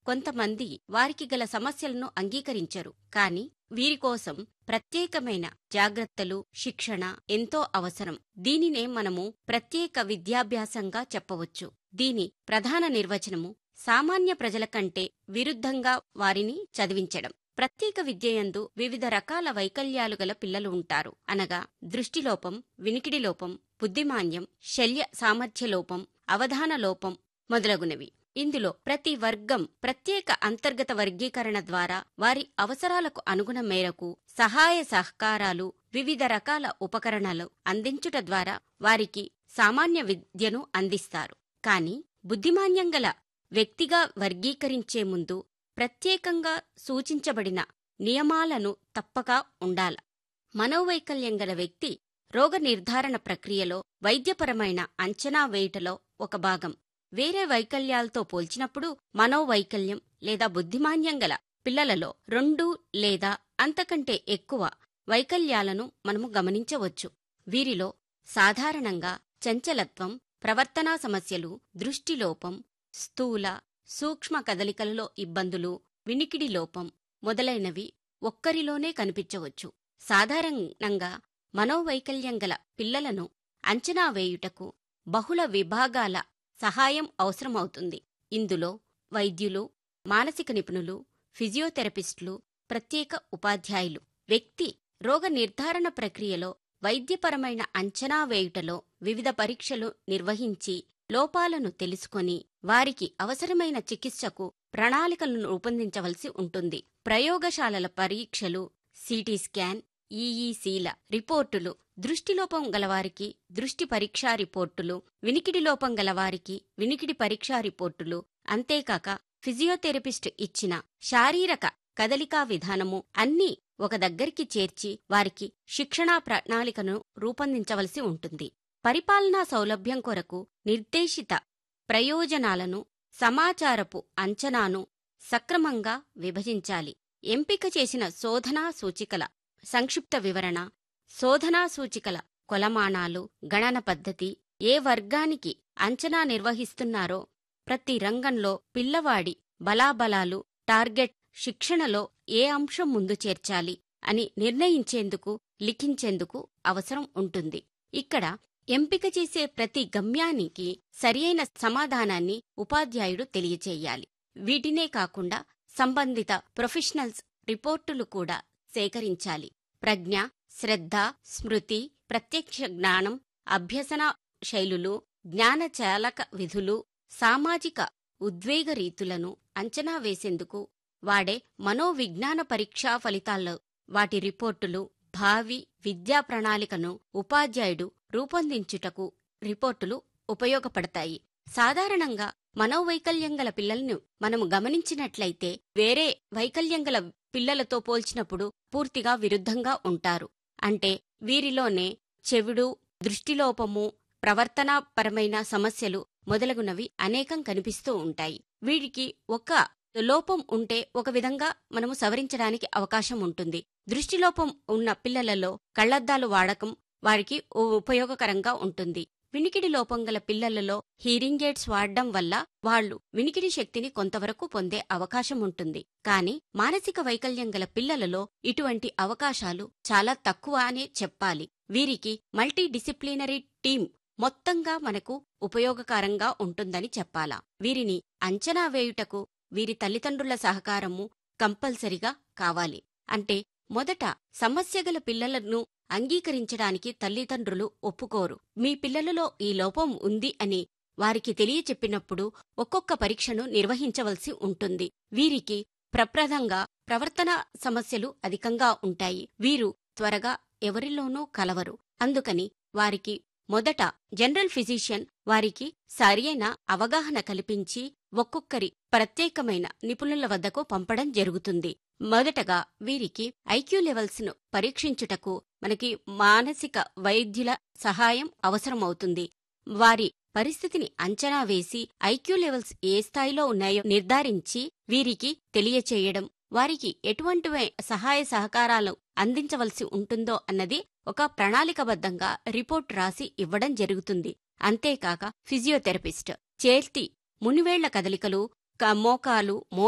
కొంతమంది వారికి గల సమస్యలను అంగీకరించరు కాని వీరి కోసం ప్రత్యేకమైన జాగ్రత్తలు శిక్షణ ఎంతో అవసరం దీనినే మనము ప్రత్యేక విద్యాభ్యాసంగా చెప్పవచ్చు దీని ప్రధాన నిర్వచనము సామాన్య ప్రజల కంటే విరుద్ధంగా వారిని చదివించడం ప్రత్యేక విద్యయందు వివిధ రకాల వైకల్యాలు గల పిల్లలు ఉంటారు అనగా దృష్టిలోపం వినికిడి లోపం బుద్ధిమాన్యం శల్య సామర్థ్య లోపం అవధాన లోపం మొదలగునవి ఇందులో ప్రతి వర్గం ప్రత్యేక అంతర్గత వర్గీకరణ ద్వారా వారి అవసరాలకు అనుగుణ మేరకు సహాయ సహకారాలు వివిధ రకాల ఉపకరణలు అందించుట ద్వారా వారికి సామాన్య విద్యను అందిస్తారు కాని బుద్ధిమాన్యం గల వ్యక్తిగా వర్గీకరించే ముందు ప్రత్యేకంగా సూచించబడిన నియమాలను తప్పక ఉండాల మనోవైకల్యం గల వ్యక్తి రోగ నిర్ధారణ ప్రక్రియలో వైద్యపరమైన అంచనా వేయుటలో ఒక భాగం వేరే వైకల్యాలతో పోల్చినప్పుడు మనోవైకల్యం లేదా బుద్ధిమాన్యం గల పిల్లలలో రెండు లేదా అంతకంటే ఎక్కువ వైకల్యాలను మనము గమనించవచ్చు వీరిలో సాధారణంగా చంచలత్వం ప్రవర్తనా సమస్యలు దృష్టిలోపం స్థూల సూక్ష్మ కదలికలలో ఇబ్బందులు వినికిడి లోపం మొదలైనవి ఒక్కరిలోనే కనిపించవచ్చు సాధారణంగా మనోవైకల్యం గల పిల్లలను అంచనా వేయుటకు బహుళ విభాగాల సహాయం అవసరమవుతుంది ఇందులో వైద్యులు మానసిక నిపుణులు ఫిజియోథెరపిస్టులు ప్రత్యేక ఉపాధ్యాయులు వ్యక్తి రోగ నిర్ధారణ ప్రక్రియలో వైద్యపరమైన అంచనా వేయుటలో వివిధ పరీక్షలు నిర్వహించి లోపాలను తెలుసుకొని వారికి అవసరమైన చికిత్సకు ప్రణాళికలను రూపొందించవలసి ఉంటుంది ప్రయోగశాలల పరీక్షలు సిటీ స్కాన్ ఈఈసీల రిపోర్టులు దృష్టిలోపం గలవారికి దృష్టి పరీక్షా రిపోర్టులు వినికిడి లోపం గలవారికి వినికిడి పరీక్షా రిపోర్టులు అంతేకాక ఫిజియోథెరపిస్ట్ ఇచ్చిన శారీరక కదలికా విధానము అన్నీ ఒక దగ్గరికి చేర్చి వారికి శిక్షణా ప్రణాళికను రూపొందించవలసి ఉంటుంది పరిపాలనా సౌలభ్యం కొరకు నిర్దేశిత ప్రయోజనాలను సమాచారపు అంచనాను సక్రమంగా విభజించాలి ఎంపిక చేసిన శోధనా సూచికల సంక్షిప్త వివరణ శోధనా సూచికల కొలమానాలు గణన పద్ధతి ఏ వర్గానికి అంచనా నిర్వహిస్తున్నారో ప్రతి రంగంలో పిల్లవాడి బలాబలాలు టార్గెట్ శిక్షణలో ఏ అంశం ముందు చేర్చాలి అని నిర్ణయించేందుకు లిఖించేందుకు అవసరం ఉంటుంది ఇక్కడ ఎంపిక చేసే ప్రతి గమ్యానికి సరియైన సమాధానాన్ని ఉపాధ్యాయుడు తెలియచేయాలి వీటినే కాకుండా సంబంధిత ప్రొఫెషనల్స్ రిపోర్టులు కూడా సేకరించాలి ప్రజ్ఞ శ్రద్ధ స్మృతి ప్రత్యక్ష జ్ఞానం అభ్యసన శైలులు జ్ఞాన చాలక విధులు సామాజిక ఉద్వేగ రీతులను అంచనా వేసేందుకు వాడే మనోవిజ్ఞాన పరీక్షా ఫలితాల్లో వాటి రిపోర్టులు భావి విద్యా ప్రణాళికను ఉపాధ్యాయుడు రూపొందించుటకు రిపోర్టులు ఉపయోగపడతాయి సాధారణంగా మనోవైకల్యం గల పిల్లలను మనము గమనించినట్లయితే వేరే వైకల్యం గల పిల్లలతో పోల్చినప్పుడు పూర్తిగా విరుద్ధంగా ఉంటారు అంటే వీరిలోనే చెవిడు దృష్టిలోపము ప్రవర్తనాపరమైన సమస్యలు మొదలగునవి అనేకం కనిపిస్తూ ఉంటాయి వీరికి ఒక లోపం ఉంటే ఒక విధంగా మనము సవరించడానికి అవకాశం ఉంటుంది దృష్టిలోపం ఉన్న పిల్లలలో కళ్లద్దాలు వాడకం వారికి ఉపయోగకరంగా ఉంటుంది వినికిడి లోపం గల పిల్లలలో హీరింగ్ ఎయిడ్స్ వాడడం వల్ల వాళ్లు వినికిడి శక్తిని కొంతవరకు పొందే అవకాశం ఉంటుంది కానీ మానసిక వైకల్యం గల పిల్లలలో ఇటువంటి అవకాశాలు చాలా తక్కువ అనే చెప్పాలి వీరికి మల్టీ డిసిప్లినరీ టీం మొత్తంగా మనకు ఉపయోగకరంగా ఉంటుందని చెప్పాలా వీరిని అంచనా వేయుటకు వీరి తల్లిదండ్రుల సహకారము కంపల్సరిగా కావాలి అంటే మొదట సమస్యగల పిల్లలను అంగీకరించడానికి తల్లిదండ్రులు ఒప్పుకోరు మీ పిల్లలలో ఈ లోపం ఉంది అని వారికి తెలియచెప్పినప్పుడు ఒక్కొక్క పరీక్షను నిర్వహించవలసి ఉంటుంది వీరికి ప్రప్రదంగా ప్రవర్తన సమస్యలు అధికంగా ఉంటాయి వీరు త్వరగా ఎవరిలోనూ కలవరు అందుకని వారికి మొదట జనరల్ ఫిజిషియన్ వారికి సరియైన అవగాహన కల్పించి ఒక్కొక్కరి ప్రత్యేకమైన నిపుణుల వద్దకు పంపడం జరుగుతుంది మొదటగా వీరికి ఐక్యూ లెవెల్స్ ను పరీక్షించుటకు మనకి మానసిక వైద్యుల సహాయం అవసరమవుతుంది వారి పరిస్థితిని అంచనా వేసి ఐక్యూ లెవెల్స్ ఏ స్థాయిలో ఉన్నాయో నిర్ధారించి వీరికి తెలియచేయడం వారికి ఎటువంటి సహాయ సహకారాలు అందించవలసి ఉంటుందో అన్నది ఒక ప్రణాళికబద్ధంగా రిపోర్ట్ రాసి ఇవ్వడం జరుగుతుంది అంతేకాక ఫిజియోథెరపిస్ట్ చేర్తి మునివేళ్ల కదలికలు మోకాలు